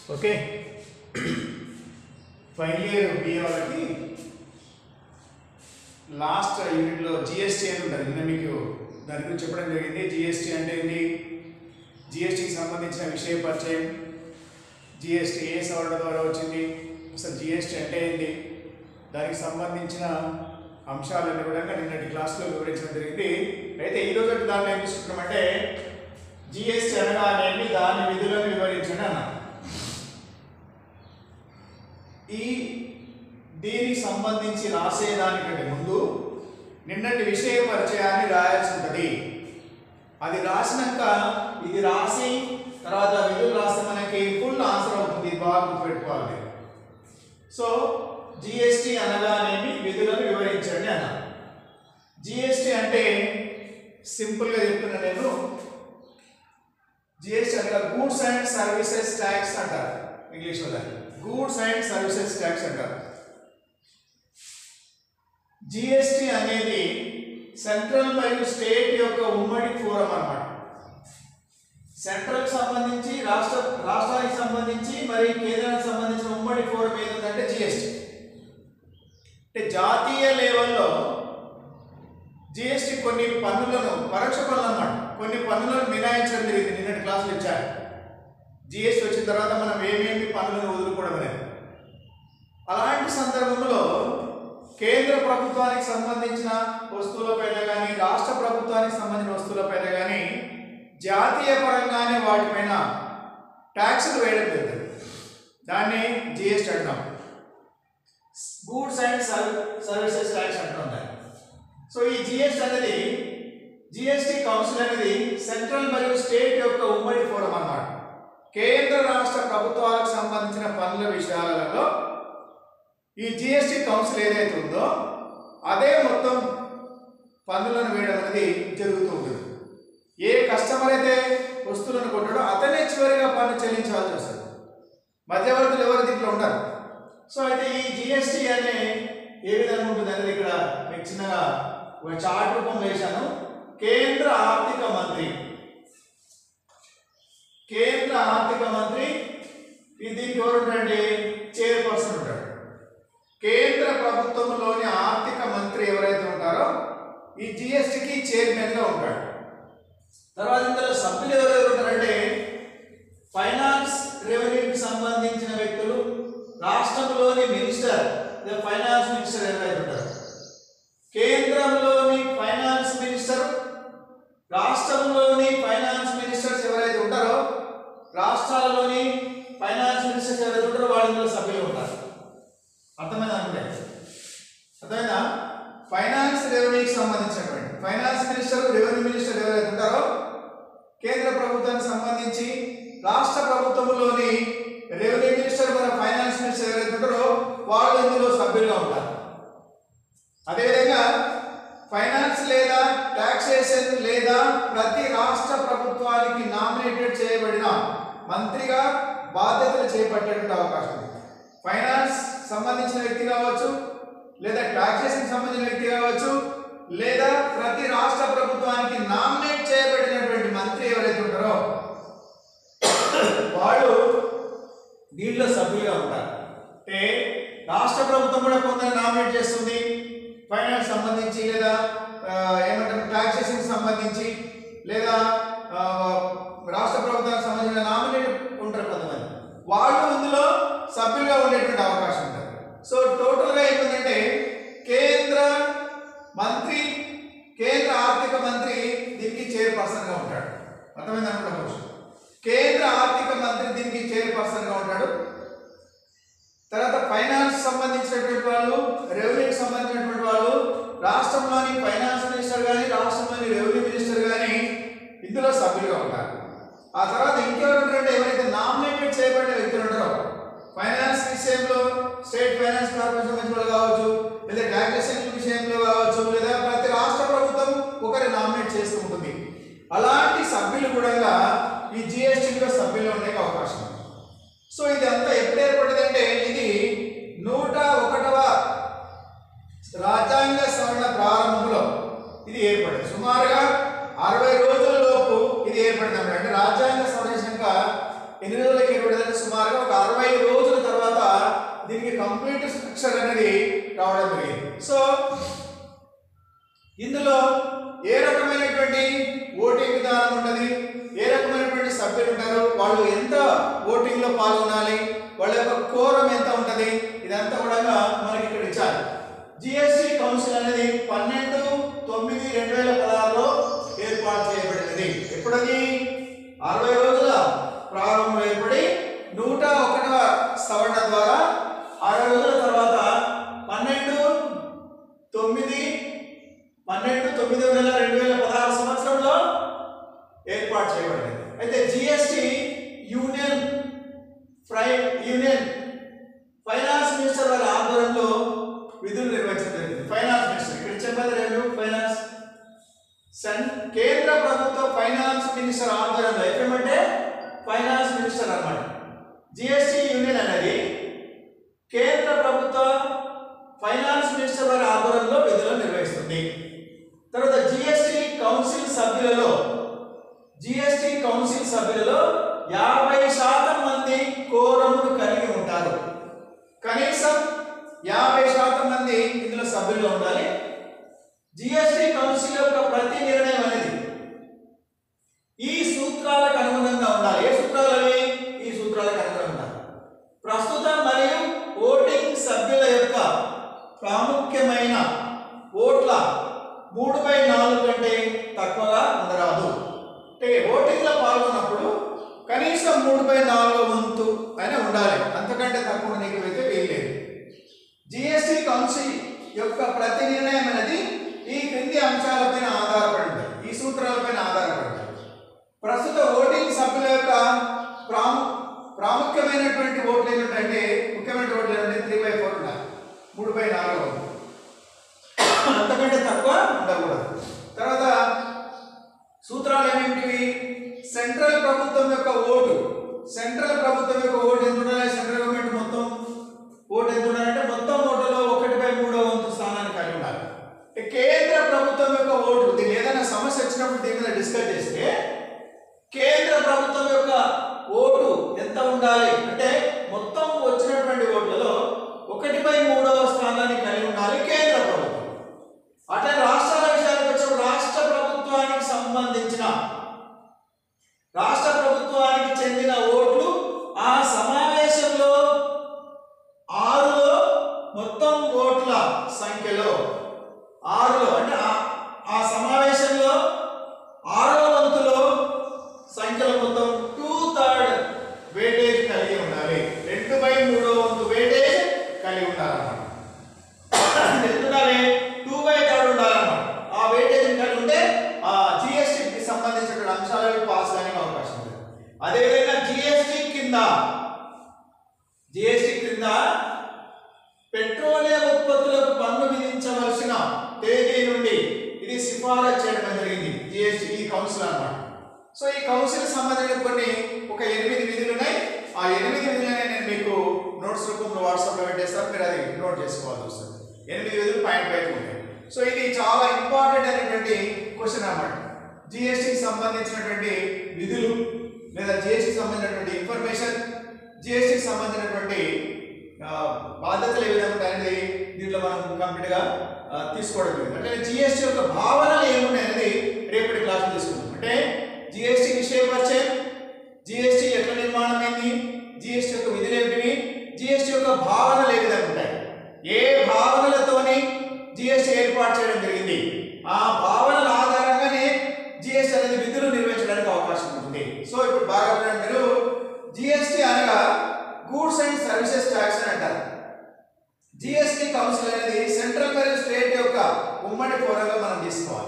Okay final year B వాళ్ళకి last యూనిట్లో GST అని ఉంటుంది నిన్న మీకు దాని గురించి చెప్పడం జరిగింది జిఎస్టీ అంటే ఏంటి జిఎస్టీకి సంబంధించిన విషయ పరిచయం జిఎస్టీ ఏ సవరణ ద్వారా వచ్చింది అసలు జిఎస్టీ అంటే ఏంటి దానికి సంబంధించిన అంశాలన్నీ కూడా నిన్నటి క్లాస్లో వివరించడం జరిగింది అయితే ఈ రోజు దాంట్లో ఏం తీసుకుంటామంటే జిఎస్టీ అనగానేమి దాని విధులను వివరించండి అన్నాం ఈ దీనికి సంబంధించి రాసేదానికంటే ముందు నిన్నటి విషయ పరిచయాన్ని రాయాల్సి ఉంటుంది అది రాసినాక ఇది రాసి తర్వాత విధులు రాస్తే మనకి ఫుల్ ఆన్సర్ అవుతుంది ఇది బాగా గుర్తుపెట్టుకోవాలి సో జిఎస్టి అనగానేమి విధులను వివరించండి అన్న జిఎస్టి అంటే సింపుల్గా చెప్తున్నా నేను జిఎస్టి అనగా గూడ్స్ అండ్ సర్వీసెస్ ట్యాక్స్ అంటారు ఇంగ్లీష్లో దాన్ని గూడ్స్ అండ్ సర్వీసెస్ ట్యాక్స్ అంటారు జిఎస్టి అనేది సెంట్రల్ మరియు స్టేట్ యొక్క ఉమ్మడి ఫోరం అన్నమాట సెంట్రల్ సంబంధించి రాష్ట్ర రాష్ట్రానికి సంబంధించి మరి కేంద్రానికి సంబంధించిన ఉమ్మడి ఫోరం ఏదంటే జిఎస్టి అంటే జాతీయ లెవెల్లో జిఎస్టి కొన్ని పన్నులను పరోక్ష పన్నులు అన్నమాట కొన్ని పన్నులను మినాయించడం జరిగింది నిన్నటి క్లాసులు ఇచ్చారు జిఎస్టి వచ్చిన తర్వాత మనం ఏమేమి పన్నులను వదులుకోవడం అనేది అలాంటి సందర్భంలో కేంద్ర ప్రభుత్వానికి సంబంధించిన వస్తువులపైన కానీ రాష్ట్ర ప్రభుత్వానికి సంబంధించిన వస్తువులపైన కానీ జాతీయ పరంగానే వాటిపైన ట్యాక్సులు వేయడం జరుగుతుంది దాన్ని జిఎస్టీ అంటాం గూడ్స్ అండ్ సర్వీసెస్ ట్యాక్స్ అంటాం దాన్ని సో ఈ జిఎస్టీ అనేది జిఎస్టీ కౌన్సిల్ అనేది సెంట్రల్ మరియు స్టేట్ యొక్క ఉమ్మడి ఫోరం అన్నమాట కేంద్ర రాష్ట్ర ప్రభుత్వాలకు సంబంధించిన పనుల విషయాలలో ఈ జిఎస్టీ కౌన్సిల్ ఏదైతే ఉందో అదే మొత్తం పన్నులను వేయడం అనేది జరుగుతూ ఉంటుంది ఏ కస్టమర్ అయితే వస్తువులను కొట్టాడో అతనే చివరిగా పన్ను చెల్లించాల్సి వస్తుంది మధ్యవర్తులు ఎవరు దీంట్లో ఉండరు సో అయితే ఈ జిఎస్టీ అనే ఏ విధంగా ఉంటుంది అనేది ఇక్కడ మీకు చిన్నగా ఒక చార్ట్ రూపం వేశాను కేంద్ర ఆర్థిక మంత్రి కేంద్ర ఆర్థిక మంత్రి ఈ దీనికి ఎవరు ఉంటారంటే చైర్పర్సన్ ఉంటాడు కేంద్ర ప్రభుత్వంలోని ఆర్థిక మంత్రి ఎవరైతే ఉంటారో ఈ జిఎస్టికి చైర్మన్ గా ఉంటాడు తర్వాత ఇందులో సభ్యులు ఎవరెవరు ఉంటారంటే ఫైనాన్స్ రెవెన్యూకి సంబంధించిన వ్యక్తులు రాష్ట్రంలోని మినిస్టర్ లేదా ఫైనాన్స్ మినిస్టర్ ఎవరైతే ఉంటారు కేంద్రంలోని ఫైనాన్స్ మినిస్టర్ రాష్ట్రంలోని ఫైనాన్స్ మినిస్టర్స్ ఎవరైతే ఉంటారో రాష్ట్రాలలోని ఫైనాన్స్ మినిస్టర్స్ ఎవరైతే ఉంటారో వాళ్ళ ఇందులో సభ్యులు ఉంటారు అర్థమైందా అనుకుంటే అర్థమైందా ఫైనాన్స్ రెవెన్యూకి సంబంధించినటువంటి ఫైనాన్స్ మినిస్టర్ రెవెన్యూ మినిస్టర్ ఎవరైతే ఉంటారో కేంద్ర ప్రభుత్వానికి సంబంధించి రాష్ట్ర ప్రభుత్వంలోని రెవెన్యూ మినిస్టర్ మన ఫైనాన్స్ మినిస్టర్ ఎవరైతే ఉంటారో వాళ్ళు ఇందులో సభ్యులుగా ఉంటారు అదేవిధంగా ఫైనాన్స్ లేదా టాక్సేషన్ లేదా ప్రతి రాష్ట్ర ప్రభుత్వానికి నామినేటెడ్ చేయబడిన మంత్రిగా బాధ్యతలు చేపట్టేటువంటి అవకాశం ఉంది ఫైనాన్స్ సంబంధించిన వ్యక్తి కావచ్చు లేదా టాక్సేషన్ సంబంధించిన వ్యక్తి కావచ్చు లేదా ప్రతి రాష్ట్ర ప్రభుత్వానికి నామినేట్ చేయబడినటువంటి మంత్రి ఎవరైతే ఉంటారో వాళ్ళు దీంట్లో సభ్యులుగా ఉంటారు అంటే రాష్ట్ర ప్రభుత్వం కూడా కొందరు నామినేట్ చేస్తుంది ఫైనాన్స్ సంబంధించి లేదా ఆ, ఏమంటారు టాక్సేషన్ సంబంధించి లేదా ఆ, రాష్ట్ర ప్రభుత్వానికి సంబంధించిన నామినేట్ ఉంటారు కొంతమంది వాళ్ళు ఇందులో సభ్యులుగా ఉండేటువంటి అవకాశం ఉంటుంది సో టోటల్గా ఏముందంటే కేంద్ర మంత్రి కేంద్ర ఆర్థిక మంత్రి దీనికి చైర్పర్సన్ గా ఉంటాడు అర్థమైంది అనుకోవచ్చు కేంద్ర ఆర్థిక మంత్రి దీనికి చైర్పర్సన్ గా ఉంటాడు తర్వాత ఫైనాన్స్ సంబంధించినటువంటి వాళ్ళు రెవెన్యూకి సంబంధించినటువంటి వాళ్ళు రాష్ట్రంలోని ఫైనాన్స్ మినిస్టర్ కానీ రాష్ట్రంలోని రెవెన్యూ మినిస్టర్ కానీ ఇందులో సభ్యులుగా ఉంటారు ఆ తర్వాత ఇంకెవరు ఉంటారంటే ఎవరైతే నామినేటెడ్ చేయబడిన వ్యక్తులు ఉంటారో ఫైనాన్స్ విషయంలో స్టేట్ ఫైనాన్స్ కార్పొరేషన్ సంబంధించిన వాళ్ళు కావచ్చు లేదా టాక్సేషన్ విషయంలో కావచ్చు లేదా ప్రతి రాష్ట్ర ప్రభుత్వం ఒకరి నామినేట్ చేస్తూ ఉంటుంది అలాంటి సభ్యులు కూడా ఈ జిఎస్టీలో సభ్యులు ఉండే అవకాశం ఉంది సో ఇది అంతా ఎప్పుడు ఏర్పడిందంటే ఇది నూట ఒకటవ రాజ్యాంగ సవరణ ప్రారంభంలో ఇది ఏర్పడింది సుమారుగా అరవై రోజుల లోపు ఇది ఏర్పడింది అన్నమాట అంటే రాజ్యాంగ సవరణ చేసినాక ఎన్ని రోజులకి ఏర్పడిందంటే సుమారుగా ఒక అరవై రోజుల తర్వాత దీనికి కంప్లీట్ స్ట్రక్చర్ అనేది రావడం జరిగింది సో ఇందులో ఏ రకమైనటువంటి ఓటింగ్ విధానం ఉన్నది ఏ రకమైనటువంటి సభ్యులు ఉంటారు వాళ్ళు ఎంత ఓటింగ్ లో పాల్గొనాలి వాళ్ళ యొక్క కోరం ఎంత ఉంటది ఇదంతా కూడా మనకి ఇక్కడ ఇచ్చారు జిఎస్టి కౌన్సిల్ అనేది పన్నెండు తొమ్మిది రెండు వేల పదహారులో ఏర్పాటు చేయబడినది ఎప్పుడది అరవై రోజుల ప్రారంభం ఏర్పడి నూట ఒకటవ సవరణ ద్వారా అరవై రోజుల తర్వాత పన్నెండు తొమ్మిది పన్నెండు తొమ్మిది నెల రెండు వేల పదహారు సంవత్సరంలో ఏర్పాటు చేయబడింది అయితే జిఎస్టి యూనియన్ ఫ్రై యూనియన్ ఫైనాన్స్ మినిస్టర్ వారి ఆధ్వర్యంలో విధులు నిర్వహించడం జరిగింది ఫైనాన్స్ మినిస్టర్ ఇక్కడ చెప్పేది రెండు ఫైనాన్స్ సెన్ కేంద్ర ప్రభుత్వ ఫైనాన్స్ మినిస్టర్ ఆధ్వర్యంలో ఎఫ్ఎం అంటే ఫైనాన్స్ మినిస్టర్ అన్నమాట జిఎస్టి యూనియన్ అనేది కేంద్ర ప్రభుత్వ ఫైనాన్స్ మినిస్టర్ వారి ఆధ్వర్యంలో విధులు నిర్వహిస్తుంది తర్వాత జిఎస్టి కౌన్సిల్ సభ్యులలో జిఎస్టి కౌన్సిల్ సభ్యులలో యాభై శాతం మంది కోరమును కలిగి ఉంటారు కనీసం యాభై శాతం మంది ఇందులో సభ్యులు ఉండాలి జిఎస్టి కౌన్సిల్ యొక్క ప్రతి నిర్ణయం అనేది ఈ సూత్రాలకు అనుగుణంగా ఉండాలి ఏ సూత్రాలు అవి ఈ సూత్రాలకు అనుగుణంగా ఉండాలి ప్రస్తుత మరియు ఓటింగ్ సభ్యుల యొక్క ప్రాముఖ్యమైన ఓట్ల మూడు బై నాలుగు కంటే తక్కువగా ఉండరాదు అంటే ఓటింగ్లో పాల్గొన్నప్పుడు కనీసం మూడు బై నాలుగు వంతు అని ఉండాలి అంతకంటే తక్కువ నీకు అయితే వీల్లేదు జిఎస్టి కౌన్సిల్ యొక్క ప్రతి నిర్ణయం అనేది ఈ క్రింది అంశాలపైన ఆధారపడి ఉంటుంది ఈ సూత్రాలపైన ఆధారపడి ఉంటుంది ప్రస్తుత ఓటింగ్ సభ్యుల యొక్క ప్రాము ప్రాముఖ్యమైనటువంటి ఓట్లు ఏంటంటే ముఖ్యమైన ఓట్లు ఏంటంటే త్రీ బై ఫోర్ ఉండాలి మూడు బై నాలుగు వంతు. అంతకంటే తక్కువ ఉండకూడదు తర్వాత సూత్రాలు ఏమేమిటివి సెంట్రల్ ప్రభుత్వం యొక్క ఓటు సెంట్రల్ ప్రభుత్వం యొక్క ఓటు ఎంత ఉండాలి సెంట్రల్ గవర్నమెంట్ మొత్తం ఓటు ఎంత ఉండాలంటే మొత్తం ఓటులో ఒకటి బై మూడో వంతు స్థానాన్ని కలిగి ఉండాలి అంటే కేంద్ర ప్రభుత్వం యొక్క ఓటు దీని ఏదైనా సమస్య వచ్చినప్పుడు దీని మీద డిస్కస్ చేస్తే కేంద్ర ప్రభుత్వం యొక్క ఓటు ఎంత ఉండాలి అంటే మొత్తం వచ్చినటువంటి ఓట్లలో ఒకటి బై మూడవ స్థానాన్ని కలిగి ఉండాలి కేంద్ర ప్రభుత్వం అట్లా రాష్ట్రాల విషయానికి వచ్చినప్పుడు రాష్ట్ర ప్రభుత్వానికి సంబంధించిన రాష్ట్ర ప్రభుత్వానికి చెందిన ఓట్లు ఆ సమావేశంలో ఆరులో మొత్తం ఓట్ల సంఖ్యలో ఆరులో అంటే ఆ- ఆ సమావేశంలో ఆరో వంతులో సంఖ్యలో మొత్తం టూ థర్డ్ వేటేజ్ కలిగి ఉండాలి రెండు బై మూడో వంతు వేటేజ్ కలిగి ఉండాలన్నమాట ఎంత ఉండాలి టూ బై థర్డ్ ఉండాలన్నమాట ఆ వేటేజ్ కలిగి ఉంటే ఆ జిఎస్టికి సంబంధించిన అంశాలు పాస్ కానికి అవకాశం ఉంది అదేవిధంగా జిఎస్టి కింద జిఎస్టి క్రింద పెట్రోలియం ఉత్పత్తులకు పన్ను విధించవలసిన తేదీ నుండి ఇది సిఫారసు చేయడం జరిగింది జిఎస్టి ఈ కౌన్సిల్ అన్నమాట సో ఈ కౌన్సిల్ సంబంధించిన కొన్ని ఒక ఎనిమిది విధులు ఉన్నాయి ఆ ఎనిమిది విధులనే నేను మీకు నోట్స్ రూపంలో వాట్సాప్లో పెట్టేస్తాను మీరు అది నోట్ చేసుకోవాల్సి వస్తుంది ఎనిమిది విధులు పాయింట్ బై ఉంటాయి సో ఇది చాలా ఇంపార్టెంట్ అయినటువంటి క్వశ్చన్ అన్నమాట జిఎస్టికి సంబంధించినటువంటి విధులు లేదా జిఎస్టికి సంబంధించినటువంటి ఇన్ఫర్మేషన్ జిఎస్టికి సంబంధించినటువంటి ఆ, బాధ్యతలు ఏ విధంగా ఉంటాయి అనేది దీంట్లో మనం కంప్లీట్ గా ఆ, తీసుకోవడం జరిగింది అంటే జిఎస్టి యొక్క భావనలు ఏమున్నాయి అనేది రేపటి క్లాస్ తీసుకుందాం అంటే జిఎస్టి విషయ పరిచయం జిఎస్టి ఎట్లా నిర్మాణం అయింది జిఎస్టి యొక్క విధులు ఏమిటివి జిఎస్టి యొక్క భావనలు ఏ విధంగా ఉంటాయి ఏ భావనలతోని జిఎస్టి ఏర్పాటు చేయడం జరిగింది ఆ భావనల ఆధారంగానే జిఎస్టి అనేది విధులు నిర్వహించడానికి అవకాశం ఉంటుంది సో ఇప్పుడు బాగా వినండి మీరు జిఎస్టి అనగా గూడ్స్ అండ్ సర్వీసెస్ ట్యాక్స్ అని అంటారు జిఎస్టి కౌన్సిల్ అనేది సెంట్రల్ మరియు స్టేట్ యొక్క ఉమ్మడి ఫోరంగా మనం తీసుకోవాలి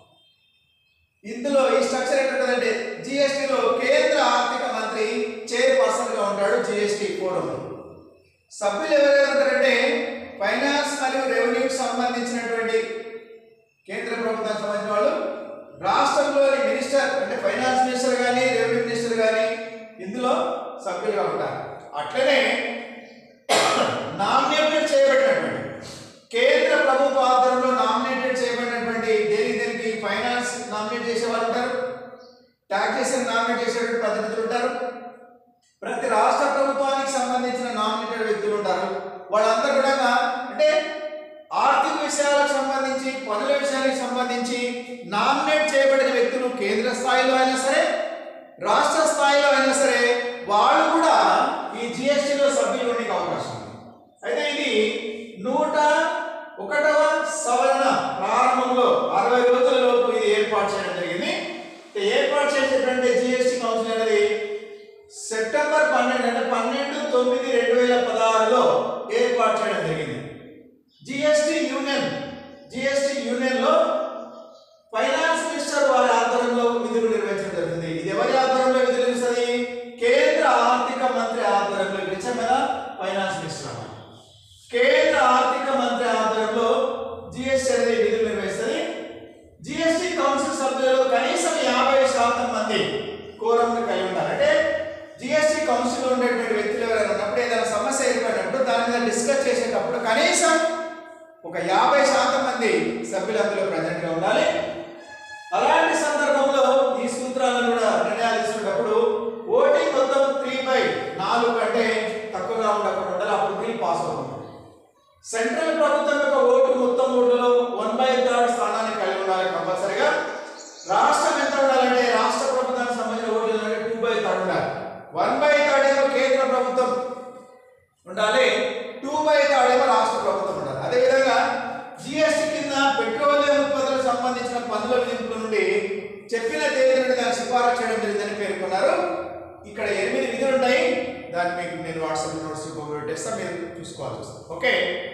ఇందులో ఈ స్ట్రక్చర్ ఏంటంటే జిఎస్టిలో కేంద్ర ఆర్థిక మంత్రి చైర్పర్సన్ గా ఉంటాడు జిఎస్టి ఫోరం సభ్యులు ఎవరెవరు ఉంటారంటే ఫైనాన్స్ మరియు రెవెన్యూకి సంబంధించినటువంటి కేంద్ర ప్రభుత్వానికి సంబంధించిన వాళ్ళు రాష్ట్రంలోని మినిస్టర్ అంటే ఫైనాన్స్ మినిస్టర్ కానీ రెవెన్యూ మినిస్టర్ కానీ ఇందులో సభ్యులుగా ఉంటారు అట్లనే నామినేటెడ్ చేయబడినటువంటి కేంద్ర ప్రభుత్వ ఆధ్వర్యంలో నామినేటెడ్ చేయబడినటువంటి దేనికి దేనికి ఫైనాన్స్ నామినేట్ చేసే వాళ్ళు ఉంటారు ట్యాక్సేషన్ నామినేట్ చేసేటువంటి ప్రతినిధులు ఉంటారు ప్రతి రాష్ట్ర ప్రభుత్వానికి సంబంధించిన నామినేటెడ్ వ్యక్తులు ఉంటారు వాళ్ళందరూ కూడా అంటే ఆర్థిక విషయాలకు సంబంధించి పనుల విషయాలకు సంబంధించి నామినేట్ చేయబడిన వ్యక్తులు కేంద్ర స్థాయిలో అయినా సరే రాష్ట్ర స్థాయిలో అయినా సరే వాళ్ళు కూడా ఈ జిఎస్టీలో సభ్యులు ఉండడానికి అవకాశం ఉంది అయితే ఇది నూట ఒకటవ సవరణ ప్రారంభంలో అరవై రోజుల లోపు ఇది ఏర్పాటు చేయడం జరిగింది అయితే ఏర్పాటు చేసేటువంటి జిఎస్టీ కౌన్సిల్ అనేది సెప్టెంబర్ పన్నెండు అంటే పన్నెండు తొమ్మిది రెండు వేల పదహారులో ఏర్పాటు చేయడం జరిగింది జిఎస్టి యూనియన్ జిఎస్టి యూనియన్ లో ఫైనాన్స్ మినిస్టర్ వారి ఆధ్వర్యంలో విధులు నిర్వహించడం జరుగుతుంది ఇది ఎవరి ఆధ్వర్యంలో విధులు నిర్వహిస్తుంది కేంద్ర ఆర్థిక మంత్రి ఆధ్వర్యంలో ఇచ్చాం కదా ఫైనాన్స్ మినిస్టర్ అన్నమాట. కేంద్ర ఆర్థిక మంత్రి ఆధ్వర్యంలో జిఎస్టి అనేది విధులు నిర్వహిస్తుంది జిఎస్టి కౌన్సిల్ సభ్యులు కనీసం యాభై శాతం మంది కోరంను కలిగి ఉంటారు అంటే జిఎస్టి కౌన్సిల్ ఉండేటువంటి వ్యక్తులు ఎవరైనా ఉన్నప్పుడు ఏదైనా సమస్య ఏర్పడినప్పుడు దాని మీద డిస్కస్ చేసేటప్పుడు కనీసం ఒక యాభై శాతం మంది సభ్యులు అందులో ప్రజెంట్గా ఉండాలి అలాంటి సందర్భంలో ఈ సూత్రాలను కూడా నిర్ణయాలు తీసుకున్నప్పుడు ఓటింగ్ మొత్తం త్రీ బై నాలుగు కంటే తక్కువగా ఉండకుండా ఉండాలి అప్పుడు బిల్ పాస్ అవుతుంది సెంట్రల్ ప్రభుత్వం యొక్క ఓటు మొత్తం ఓటులో వన్ బై థర్డ్ స్థానాన్ని కలిగి ఉండాలి కంపల్సరిగా రాష్ట్రం ఎంత ఉండాలంటే రాష్ట్ర ప్రభుత్వానికి సంబంధించిన ఓట్లు అంటే టూ బై థర్డ్ ఉండాలి వన్ బై థర్డ్ ఏమో కేంద్ర ప్రభుత్వం ఉండాలి టూ బై థర్డ్ ఏమో రాష్ట్ర ప్రభుత్వం ఉండాలి అదేవిధంగా జిఎస్టీ కింద పెట్రోలియం ఉత్పత్తులకు సంబంధించిన పన్నుల విధింపుల నుండి చెప్పిన తేదీ నుండి దాన్ని సిఫారసు చేయడం జరిగిందని పేర్కొన్నారు ఇక్కడ ఎనిమిది విధులు ఉన్నాయి దాన్ని మీకు నేను వాట్సాప్ నోట్స్ పెట్టేస్తా మీరు చూసుకోవాల్సి వస్తుంది ఓకే